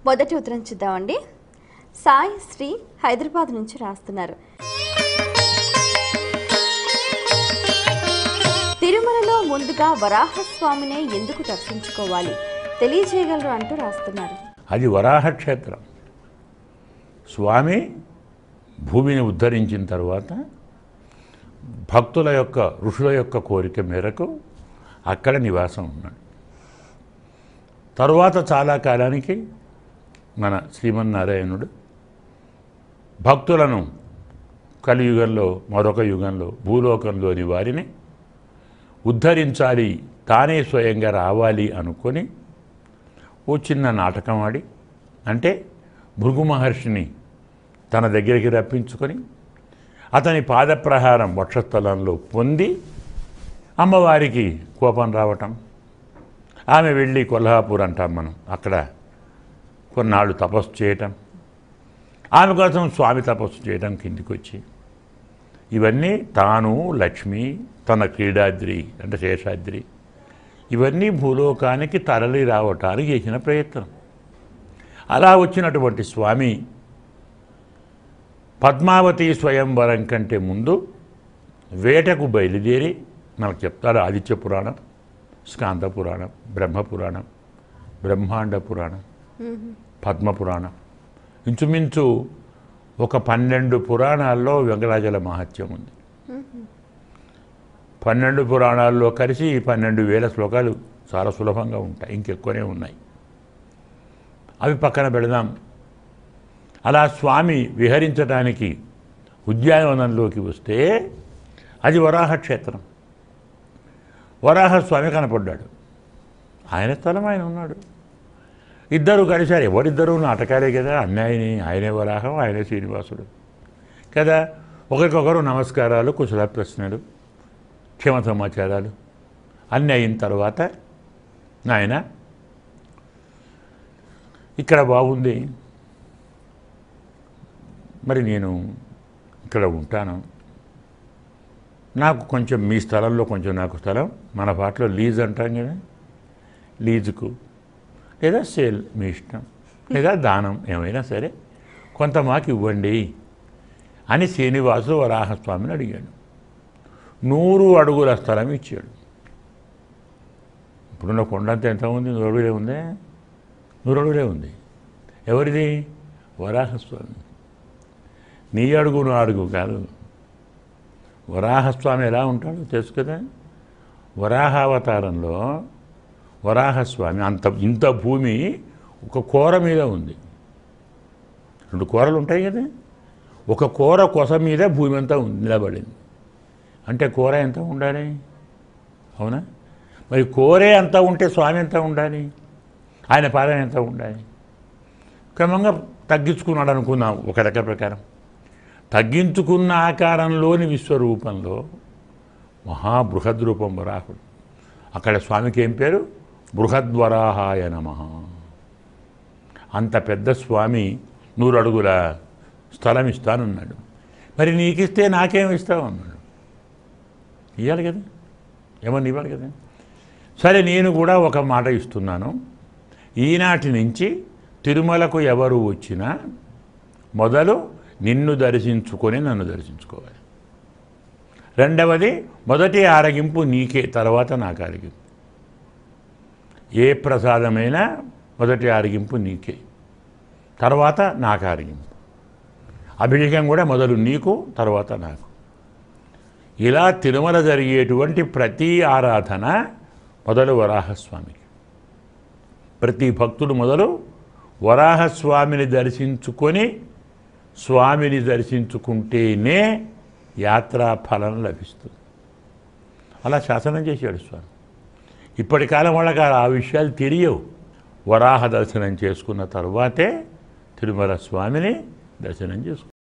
మొదటి ఉత్తరం చూద్దామండి సాయి శ్రీ హైదరాబాద్ నుంచి రాస్తున్నారు తిరుమలలో ముందుగా వరాహస్వామినే ఎందుకు దర్శించుకోవాలి తెలియజేయగలరు అంటూ రాస్తున్నారు అది వరాహ క్షేత్రం స్వామి భూమిని ఉద్ధరించిన తర్వాత భక్తుల యొక్క ఋషుల యొక్క కోరిక మేరకు అక్కడ నివాసం ఉన్నాడు తరువాత చాలా కాలానికి మన శ్రీమన్నారాయణుడు భక్తులను కలియుగంలో మరొక యుగంలో భూలోకంలోని వారిని ఉద్ధరించాలి తానే స్వయంగా రావాలి అనుకొని ఓ చిన్న నాటకం ఆడి అంటే భృగు మహర్షిని తన దగ్గరికి రప్పించుకొని అతని పాదప్రహారం వక్షస్థలంలో పొంది అమ్మవారికి కోపం రావటం ఆమె వెళ్ళి కొల్హాపూర్ అంటాం మనం అక్కడ కొన్నాళ్ళు తపస్సు చేయటం ఆమె కోసం స్వామి తపస్సు చేయడం కిందికి వచ్చి ఇవన్నీ తాను లక్ష్మి తన క్రీడాద్రి అంటే శేషాద్రి ఇవన్నీ భూలోకానికి తరలి రావటానికి చేసిన ప్రయత్నం అలా వచ్చినటువంటి స్వామి పద్మావతి స్వయంవరం కంటే ముందు వేటకు బయలుదేరి మనకు చెప్తాడు ఆదిత్య పురాణం స్కాంద పురాణం బ్రహ్మ పురాణం బ్రహ్మాండ పురాణం పద్మ పురాణం ఇంచుమించు ఒక పన్నెండు పురాణాల్లో వెంకటాచల మహత్యం ఉంది పన్నెండు పురాణాల్లో కలిసి ఈ పన్నెండు వేల శ్లోకాలు చాలా సులభంగా ఉంటాయి ఇంకెక్కువనే ఉన్నాయి అవి పక్కన పెడదాం అలా స్వామి విహరించడానికి ఉద్యానవనంలోకి వస్తే అది వరాహ క్షేత్రం వరాహ స్వామి కనపడ్డాడు ఆయన స్థలం ఆయన ఉన్నాడు ఇద్దరు కలిశారు ఎవరిద్దరూ నాటకాలే కదా అన్యాయని ఆయనే వరాహం ఆయనే శ్రీనివాసుడు కదా ఒకరికొకరు నమస్కారాలు కుశల ప్రశ్నలు క్షేమ సమాచారాలు అన్నీ అయిన తర్వాత నాయన ఇక్కడ బాగుంది మరి నేను ఇక్కడ ఉంటాను నాకు కొంచెం మీ స్థలంలో కొంచెం నాకు స్థలం మన పాటలో లీజ్ అంటాం కదా లీజుకు లేదా సేల్ మీ ఇష్టం లేదా దానం ఏమైనా సరే కొంత మాకు ఇవ్వండి అని శ్రీనివాసు వరాహస్వామిని అడిగాడు నూరు అడుగుల స్థలం ఇచ్చాడు ఇప్పుడున్న కొండంత ఎంత ఉంది నూరు అడుగులే ఉందే నూరు అడుగులే ఉంది ఎవరిది వరాహస్వామి నీ అడుగు నా అడుగు కాదు వరాహస్వామి ఎలా ఉంటాడో తెలుసు కదా వరాహావతారంలో వరాహస్వామి అంత ఇంత భూమి ఒక కూర మీద ఉంది రెండు కూరలు ఉంటాయి కదా ఒక కూర కొస మీద భూమి అంతా ఉంది నిలబడింది అంటే కూర ఎంత ఉండాలి అవునా మరి కూరే అంత ఉంటే స్వామి ఎంత ఉండాలి ఆయన పాదం ఎంత ఉండాలి క్రమంగా తగ్గించుకున్నాడు అనుకుందాం ఒక లెక్క ప్రకారం తగ్గించుకున్న ఆకారంలోని విశ్వరూపంలో మహాబృహద్రూపం వరాహుడు అక్కడ స్వామికి ఏం పేరు బృహద్వరాహాయ నమ అంత పెద్ద స్వామి నూరు అడుగుల స్థలం ఇస్తానన్నాడు మరి నీకిస్తే నాకేం ఇస్తావు అన్నాడు ఇవ్వాలి కదా ఏమన్నా ఇవ్వాలి కదా సరే నేను కూడా ఒక మాట ఇస్తున్నాను ఈనాటి నుంచి తిరుమలకు ఎవరు వచ్చినా మొదలు నిన్ను దర్శించుకొని నన్ను దర్శించుకోవాలి రెండవది మొదటి ఆరగింపు నీకే తర్వాత నాకు ఆరగింపు ఏ ప్రసాదమైనా మొదటి ఆరగింపు నీకే తర్వాత నాకు ఆరగింపు అభిషేకం కూడా మొదలు నీకు తర్వాత నాకు ఇలా తిరుమల జరిగేటువంటి ప్రతి ఆరాధన మొదలు వరాహస్వామికి ప్రతి భక్తుడు మొదలు వరాహస్వామిని దర్శించుకొని స్వామిని దర్శించుకుంటేనే యాత్రా ఫలం లభిస్తుంది అలా శాసనం చేశాడు స్వామి ఇప్పటి కాలం వాళ్ళకి ఆ విషయాలు తెలియవు వరాహ దర్శనం చేసుకున్న తర్వాతే తిరుమల స్వామిని దర్శనం చేసుకు